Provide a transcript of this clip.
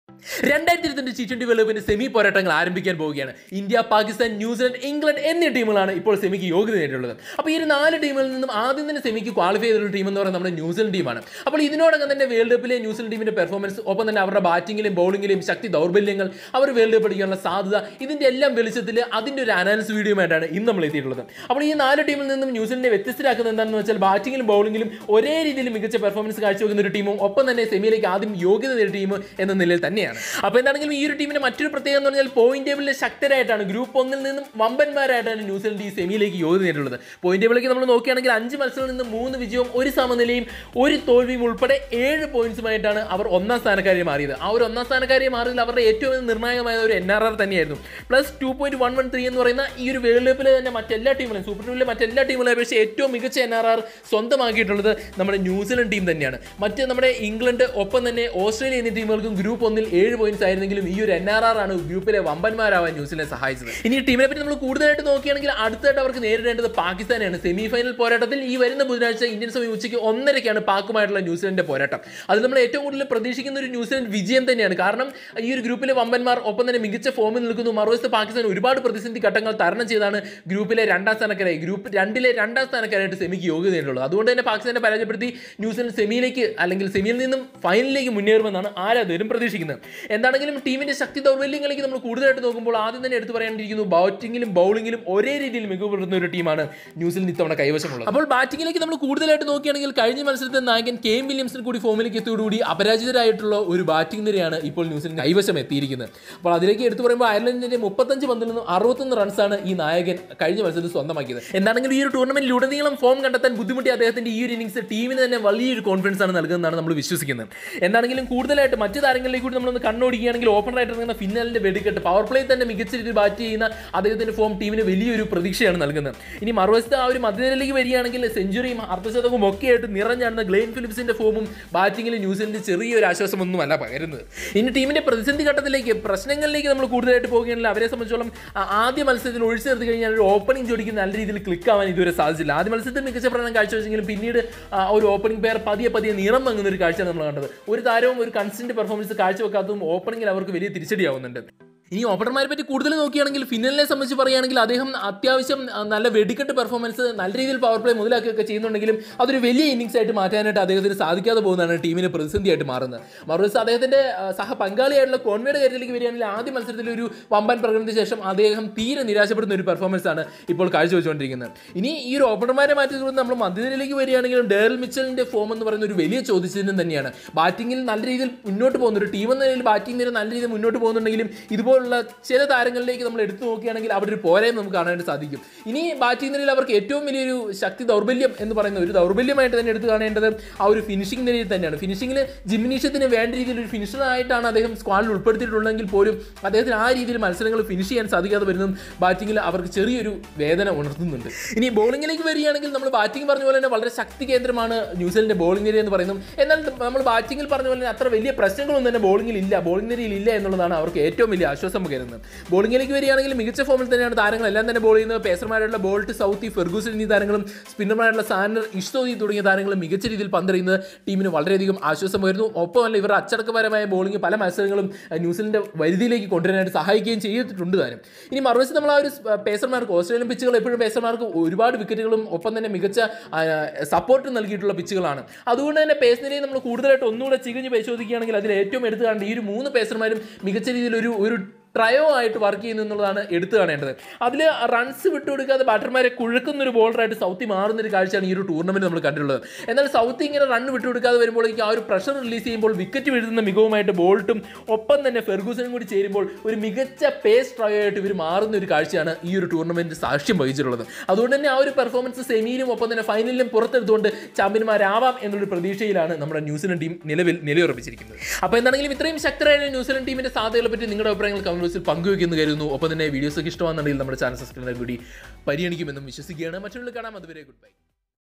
രണ്ടായിരത്തി ഇരുപത്തിരണ്ട് T twenty world കപ്പിന്റെ സെമി പോരാട്ടങ്ങൾ ആരംഭിക്കാൻ പോവുകയാണ് ഇന്ത്യ പാകിസ്ഥാൻ ന്യൂസിലൻഡ് ഇംഗ്ലണ്ട് എന്നീ ടീമുകളാണ് ഇപ്പോൾ സെമിക്ക് യോഗ്യത നേടിയിട്ടുള്ളത് അപ്പോൾ ഈ ഒരു നാല് ടീമുകളിൽ നിന്നും ആദ്യം തന്നെ സെമിക്ക് ക്വാളിഫൈ ചെയ്തിട്ടുള്ള ടീം എന്ന് പറയുന്നത് നമ്മുടെ ന്യൂസിലൻഡ് ടീമാണ് അപ്പോൾ ഇതിനോടകം തന്നെ വേൾഡ് കപ്പിലെ ന്യൂസിലൻഡ് ടീമിന്റെ പെർഫോമൻസ് ഒപ്പം തന്നെ അവരുടെ ബാറ്റിംഗിലും ബൗളിംഗിലും ശക്തി ദൗർബല്യങ്ങൾ അവർ വേൾഡ് കപ്പ് അടിക്കാനുള്ള സാധ്യത ഇതിന്റെ എല്ലാം വെളിച്ചത്തിൽ അതിന്റെ ഒരു അനാലിസിസ് വീഡിയോയുമായിട്ടാണ് ഇന്ന് നമ്മൾ എത്തിയിട്ടുള്ളത് അപ്പോൾ ഈ നാല് ടീമിൽ നിന്നും ന്യൂസിലൻഡിനെ വ്യത്യസ്തരാക്കുന്നത് എന്താണെന്ന് വെച്ചാൽ ബാറ്റിംഗിലും ബൗളിംഗിലും ഒരേ രീതിയിൽ മികച്ച പെർഫോമൻസ് കാഴ്ചവെക്കുന്ന ഒരു ടീമും ഒപ്പം തന്നെ സെമിയിലേക്ക് ആദ്യം യോഗ്യത നേടിയ ടീം എന്ന നിലയിൽ തന്നെയാണ് അപ്പോൾ എന്താണെങ്കിലും ഈ ഒരു ടീമിന്റെ മറ്റൊരു പ്രത്യേകത എന്ന് പറഞ്ഞാൽ പോയിന്റ് ടേബിളിലെ ശക്തരായിട്ടാണ് ഗ്രൂപ്പ് ഒന്നിൽ നിന്നും വമ്പന്മാരായിട്ടാണ് ന്യൂസിലൻഡ് ഈ സെമിയിലേക്ക് യോഗ്യത നേടിയിട്ടുള്ളത് പോയിന്റ് ടേബിളിലേക്ക് നമ്മൾ നോക്കുകയാണെങ്കിൽ അഞ്ച് മത്സരങ്ങളിൽ നിന്ന് മൂന്ന് വിജയവും ഒരു സമനിലയും ഒരു തോൽവിയും ഉൾപ്പെടെ ഏഴ് പോയിന്റ്സുമായിട്ടാണ് അവർ ഒന്നാം സ്ഥാനക്കാരെ മാറിയത് ആ ഒരു ഒന്നാം സ്ഥാനക്കാരെ മാറിയതിൽ അവരുടെ ഏറ്റവും നിർണായകമായ ഒരു എൻ ആർ ആർ തന്നെയായിരുന്നു plus two point one one three എന്ന് പറയുന്ന ഈ ഒരു വേൾഡ് കപ്പിലെ തന്നെ മറ്റെല്ലാ ടീമുകളും സൂപ്പർ ടൂവിലെ മറ്റെല്ലാ ടീമുകളെ അപേക്ഷിച്ച് ഏറ്റവും മികച്ച എൻ ആർ ആർ സ്വന്തമാക്കിയിട്ടുള്ളത് നമ്മുടെ ന്യൂസിലൻഡ് ടീം തന്നെയാണ് മറ്റ് നമ്മുടെ ഇംഗ്ലണ്ട് ഒപ്പം തന്നെ ഓസ്ട്രേലിയ എന്നീ ടീമുകൾക്കും ഗ്രൂപ്പ് ഒന്നിൽ ഏഴ് പോയിന്റ്സ് ആയിരുന്നെങ്കിലും ഈ ഒരു എൻ ആർ ആർ ആണ് ഗ്രൂപ്പിലെ വമ്പന്മാരാവാൻ ന്യൂസിലൻഡ് സഹായിച്ചത് ഇനി ഈ ടീമിനെ പറ്റി നമ്മൾ കൂടുതലായിട്ട് നോക്കുകയാണെങ്കിൽ അടുത്തായിട്ട് അവർക്ക് നേരിടേണ്ടത് പാകിസ്ഥാനാണ് സെമി ഫൈനൽ പോരാട്ടത്തിൽ ഈ വരുന്ന ബുധനാഴ്ച ഇന്ത്യൻ സമയം ഉച്ചയ്ക്ക് ഒന്നരയ്ക്കാണ് പാക്കുമായിട്ടുള്ള ന്യൂസിലൻഡിന്റെ പോരാട്ടം അതിൽ നമ്മൾ ഏറ്റവും കൂടുതൽ പ്രതീക്ഷിക്കുന്ന ഒരു ന്യൂസിലൻഡ് വിജയം തന്നെയാണ് കാരണം ഈ ഒരു ഗ്രൂപ്പിലെ വമ്പന്മാർ ഒപ്പം തന്നെ മികച്ച ഫോമിൽ നിൽക്കുന്നു മറുവശത്ത് പാകിസ്ഥാൻ ഒരുപാട് പ്രതിസന്ധി ഘട്ടങ്ങൾ തരണം ചെയ്താണ് ഗ്രൂപ്പിലെ രണ്ടാം സ്ഥാനക്കാരായി ഗ്രൂപ്പ് രണ്ടിലെ രണ്ടാം സ്ഥാനക്കാരായിട്ട് സെമിക്ക് യോഗ്യത നേടിയിട്ടുള്ളത് അതുകൊണ്ട് തന്നെ പാകിസ്ഥാനെ പരാജയപ്പെടുത്തി ന്യൂസിലൻഡ് സെമിയിലേക്ക് അല്ലെങ്കിൽ സെമിയിൽ നിന്നും ഫൈനലിലേക്ക് മുന്നേറുമെന്നാണ് ആരാധകരും പ്രതീക്ഷിക്കുന്നത് എന്താണെങ്കിലും ടീമിന്റെ ശക്തി ദൗർബല്യങ്ങളിലേക്ക് നമ്മൾ കൂടുതലായിട്ട് നോക്കുമ്പോൾ ആദ്യം തന്നെ എടുത്തു പറയേണ്ടിയിരിക്കുന്നു ബാറ്റിംഗിലും ബൗളിംഗിലും ഒരേ രീതിയിൽ മികവ് പുലർത്തുന്ന ഒരു ടീമാണ് ന്യൂസിലൻഡ് ഇത്തവണ കൈവശമുള്ളത് അപ്പോൾ ബാറ്റിംഗിലേക്ക് നമ്മൾ കൂടുതലായിട്ട് നോക്കുകയാണെങ്കിൽ കഴിഞ്ഞ മത്സരത്തിൽ നായകൻ കെ എം വില്യംസിന് കൂടി ഫോമിലേക്ക് എത്തിയോടുകൂടി അപരാജിതരായിട്ടുള്ള ഒരു ബാറ്റിംഗ് നിരയാണ് ഇപ്പോൾ ന്യൂസിലൻഡ് കൈവശം എത്തിയിരിക്കുന്നത് അപ്പോൾ അതിലേക്ക് എടുത്തു പറയുമ്പോൾ അയർലൻഡിന്റെ മുപ്പത്തഞ്ച് പന്തിൽ നിന്നും അറുപത്തൊന്ന് റൺസാണ് ഈ നായകൻ കഴിഞ്ഞ മത്സരത്തിൽ സ്വന്തമാക്കിയത് എന്താണെങ്കിലും ഈ ഒരു ടൂർണമെന്റിൽ ഉടനീളം ഫോം കണ്ടെത്താൻ ബുദ്ധിമുട്ടി അദ്ദേഹത്തിന്റെ ഈ ഒരു ഇന്നിംഗ്സ് ടീമിന് തന്നെ വലിയൊരു കോൺഫിഡൻസ് ആണ് നൽകുന്നതാണ് നമ്മൾ വിശ്വസിക്കുന്നത് എന്താണെങ്കിലും കൂടുതലായിട്ട് മറ്റു താരങ്ങളിലേക്ക് കൂടി നമ്മളൊന്ന് കണ്ണോടിക്കുകയാണെങ്കിൽ ഓപ്പണറായിട്ട് ഇറങ്ങുന്ന ഫിന്നലിന്റെ വെടിക്കെട്ട് പവർ പ്ലേ തന്നെ മികച്ച രീതിയിൽ ബാറ്റ് ചെയ്യുന്ന അദ്ദേഹത്തിന്റെ ഫോം ടീമിന് വലിയൊരു പ്രതീക്ഷയാണ് നൽകുന്നത് ഇനി മറുവശത്ത് ആ ഒരു മധ്യനിരയിലേക്ക് വരികയാണെങ്കിൽ സെഞ്ചുറിയും അർദ്ധശതകവും ഒക്കെ ആയിട്ട് നിറഞ്ഞാടുന്ന ഗ്ലെയിൻ ഫിലിപ്സിന്റെ ഫോമും ബാറ്റിംഗിൽ ന്യൂസിലൻഡ് ചെറിയൊരു ആശ്വാസമൊന്നുമല്ല പകരുന്നത് ഇനി ടീമിന്റെ പ്രതിസന്ധി ഘട്ടത്തിലേക്ക് പ്രശ്നങ്ങളിലേക്ക് നമ്മൾ കൂടുതലായിട്ട് പോകുകയാണെങ്കിൽ അവരെ സംബന്ധിച്ചോളം ആ- ആദ്യ മത്സരത്തിൽ ഒഴിച്ചു നിർത്തി കഴിഞ്ഞാൽ ഒരു ഓപ്പണിംഗ് ജോഡിക്ക് നല്ല രീതിയിൽ ക്ലിക്ക് ആവാൻ ഇതുവരെ സാധിച്ചില്ല ആദ്യ മത്സരത്തിൽ മികച്ച പ്രകടനം കാഴ്ചവെച്ചെങ്കിലും പിന്നീട് ആ ഒരു ഓപ്പണിംഗ് പെയർ പതിയെ പതിയെ നിറം മങ്ങുന്ന ഒരു കാഴ്ചയാണ് നമ്മൾ കണ്ടത് ഒരു താരവും ഒരു കൺസിസ്റ്റന്റ് പെർഫോമൻസ് കാഴ്ചവെക്കാത്തതും ഓപ്പണിംഗിൽ അവർക്ക് വലിയ തിരിച്ചടിയാവുന്നുണ്ട് ഇനി ഓപ്പണർമാരെ പറ്റി കൂടുതൽ നോക്കുകയാണെങ്കിൽ ഫിന്നലിനെ സംബന്ധിച്ച് പറയുകയാണെങ്കിൽ അദ്ദേഹം അത്യാവശ്യം ആ, നല്ല വെടിക്കെട്ട് പെർഫോമൻസ് നല്ല രീതിയിൽ പവർ പ്ലേ മുതലാക്കുകയൊക്കെ ചെയ്യുന്നുണ്ടെങ്കിലും അതൊരു വലിയ ഇന്നിങ്സ് ആയിട്ട് മാറ്റാനായിട്ട് അദ്ദേഹത്തിന് സാധിക്കാതെ പോകുന്നതാണ് ടീമിന് പ്രതിസന്ധിയായിട്ട് മാറുന്നത് മറുവശത്ത് അദ്ദേഹത്തിന്റെ ആ, സഹ പങ്കാളിയായിട്ടുള്ള കോൺവേയുടെ കാര്യത്തിലേക്ക് വരികയാണെങ്കിൽ ആദ്യ മത്സരത്തിൽ ഒരു വമ്പൻ പ്രകടനത്തിന് ശേഷം അദ്ദേഹം തീരെ നിരാശപ്പെടുന്ന ഒരു പെർഫോമൻസ് ആണ് ഇപ്പോൾ കാഴ്ചവെച്ചുകൊണ്ടിരിക്കുന്നത് ഇനി ഈ ഒരു ഓപ്പണർമാരെ മാറ്റി നിർത്തി നമ്മൾ മധ്യനിരയിലേക്ക് വരികയാണെങ്കിലും ഡേറൽ മിച്ചലിന്റെ ഫോം എന്ന് പറയുന്ന ഒരു വലിയ ചോദ്യചിഹ്നം തന്നെയാണ് ബാറ്റിംഗിൽ നല്ല രീതിയിൽ മുന്നോട്ട് പോകുന്ന ഒരു ടീം എന്ന നിലയിൽ ബാറ്റിംഗ് നിര നല്ല രീതിയിൽ മുന്നോട്ട് പോകുന്നുണ്ടെങ്കിലും ഇതുപോലുള്ള ചില താരങ്ങളിലേക്ക് നമ്മൾ എടുത്തു നോക്കുകയാണെങ്കിൽ അവിടെ ഒരു പോരായ്മ നമുക്ക് കാണാനായിട്ട് സാധിക്കും ഇനി ബാറ്റിംഗ് നിരയിൽ അവർക്ക് ഏറ്റവും വലിയൊരു ശക്തി ദൗർബല്യം എന്ന് പറയുന്ന ഒരു ദൗർബല്യമായിട്ട് തന്നെ എടുത്തു കാണേണ്ടത് ആ ഒരു ഫിനിഷിംഗ് നിരയിൽ തന്നെയാണ് ഫിനിഷിംഗിൽ ജിംനീഷ്യത്തിന് വേണ്ട രീതിയിൽ ഒരു ഫിനിഷറായിട്ടാണ് അദ്ദേഹം സ്ക്വാഡിൽ ഉൾപ്പെടുത്തിയിട്ടുള്ളെങ്കിൽ പോലും അദ്ദേഹത്തിന് ആ രീതിയിൽ മത്സരങ്ങൾ ഫിനിഷ് ചെയ്യാൻ സാധിക്കാതെ വരുന്നതും ബാറ്റിംഗിൽ അവർക്ക് ചെറിയൊരു വേദന ഉണർത്തുന്നുണ്ട് ഇനി ബോളിംഗിലേക്ക് വരികയാണെങ്കിൽ നമ്മൾ ബാറ്റിംഗ് പറഞ്ഞ പോലെ തന്നെ വളരെ ശക്തി കേന്ദ്രമാണ് ന്യൂസിലൻഡിന്റെ ബോളിംഗ് നിര എന്ന് പറയുന്നത് എന്നാൽ നമ്മൾ ബാറ്റിംഗിൽ പറഞ്ഞ പോലെ തന്നെ അത്ര വലിയ പ്രശ്നങ്ങളൊന്നും തന്നെ ബോളിംഗിൽ ഇല്ല ബോളിംഗ് നിരയിൽ ഇല്ല എന്നുള്ളതാണ് അവർക്ക് ഏറ്റവും വലിയ ആശ്വാസം പകരുന്നത് ബോളിംഗിലേക്ക് വരികയാണെങ്കിൽ മികച്ച ഫോമിൽ തന്നെയാണ് താരങ്ങളെല്ലാം തന്നെ ബോൾ ചെയ്യുന്നത് പേസർമാരായിട്ടുള്ള ബോൾട്ട് സൗത്തി ഫെർഗൂസൻ എന്നീ താരങ്ങളും സ്പിന്നർമാരായിട്ടുള്ള സാനർ ഇഷ്തോദി തുടങ്ങിയ താരങ്ങളും മികച്ച രീതിയിൽ പന്തെറിയുന്നത് ടീമിന് വളരെയധികം ആശ്വാസം പകരുന്നു ഒപ്പമല്ല ഇവരുടെ അച്ചടക്കപരമായ ബോളിംഗ് പല മത്സരങ്ങളും അഹ്, ന്യൂസിലൻഡ് വരുതിയിലേക്ക് കൊണ്ടുവരാനായിട്ട് സഹായിക്കുകയും ചെയ്തിട്ടുണ്ട് താനും ഇനി മറുവശത്ത് നമ്മൾ ആ ഒരു സ്- പേസർമാർക്ക് ഓസ്ട്രേലിയൻ പിച്ചുകൾ എപ്പോഴും പേസർമാർക്ക് ഒരുപാട് വിക്കറ്റുകളും ഒപ്പം തന്നെ മികച്ച സപ്പോർട്ട് നൽകിയിട്ടുള്ള പിച്ചുകളാണ് അതുകൊണ്ട് തന്നെ പേസ് നിരയെ നമ്മൾ കൂടുതലായിട്ട് ഒന്നുകൂടെ ചികഞ്ഞ് പരിശോധിക്കുകയാണെങ്കിൽ അതിൽ ഏറ്റവും എടുത്തു കാണേണ്ട ഈ ഒരു മൂന്ന് പേസർമാരും മികച്ച രീതിയിൽ ഒരു ഒരു ട്രയോ ആയിട്ട് വർക്ക് ചെയ്യുന്നു എന്നുള്ളതാണ് എടുത്തു കാണേണ്ടത് അതിൽ റൺസ് വിട്ടുകൊടുക്കാതെ ബാറ്റർമാരെ കുഴക്കുന്ന ഒരു ബോളറായിട്ട് സൗത്തി മാറുന്ന ഒരു കാഴ്ചയാണ് ഈ ഒരു ടൂർണമെന്റ് നമ്മൾ കണ്ടിട്ടുള്ളത് എന്നാൽ സൗത്തി ഇങ്ങനെ റൺ വിട്ടുകൊടുക്കാതെ വരുമ്പോഴേക്കും ആ ഒരു പ്രഷർ റിലീസ് ചെയ്യുമ്പോൾ വിക്കറ്റ് വീഴുന്ന മികവുമായിട്ട് ബോൾട്ടും ഒപ്പം തന്നെ ഫെർഗൂസനും കൂടി ചേരുമ്പോൾ ഒരു മികച്ച പേസ് ട്രയോ ആയിട്ട് ഇവർ മാറുന്ന ഒരു കാഴ്ചയാണ് ഈ ഒരു ടൂർണമെന്റ് സാക്ഷ്യം വഹിച്ചിട്ടുള്ളത് അതുകൊണ്ട് തന്നെ ആ ഒരു പെർഫോമൻസ് സെമിയിലും ഒപ്പം തന്നെ ഫൈനലിലും പുറത്തെടുത്തുകൊണ്ട് ചാമ്പ്യന്മാരാവാം എന്നുള്ളൊരു പ്രതീക്ഷയിലാണ് നമ്മുടെ ന്യൂസിലൻഡ് ടീം നിലവിൽ നിലയുറപ്പിച്ചിരിക്കുന്നത് അപ്പോൾ എന്താണെങ്കിലും ഇത്രയും ശക്തരായ ന്യൂസിലൻഡ് ടീമിന്റെ സാധ്യതകളെ പറ്റി നിങ്ങളുടെ അഭിപ്രായങ്ങൾ കമന്റ് ബോക്സിൽ പങ്കുവെക്കുന്നു കരുതുന്നു ഒപ്പം തന്നെ വീഡിയോസ് ഒക്കെ ഇഷ്ടമാണെന്നുണ്ടെങ്കിൽ നമ്മുടെ ചാനൽ സബ്സ്ക്രൈബ് കൂടി പരിഗണിക്കുമെന്നും വിശ്വസിക്കുകയാണ് മറ്റുള്ള കാണാം അതുവരെ ഗുഡ് ബൈ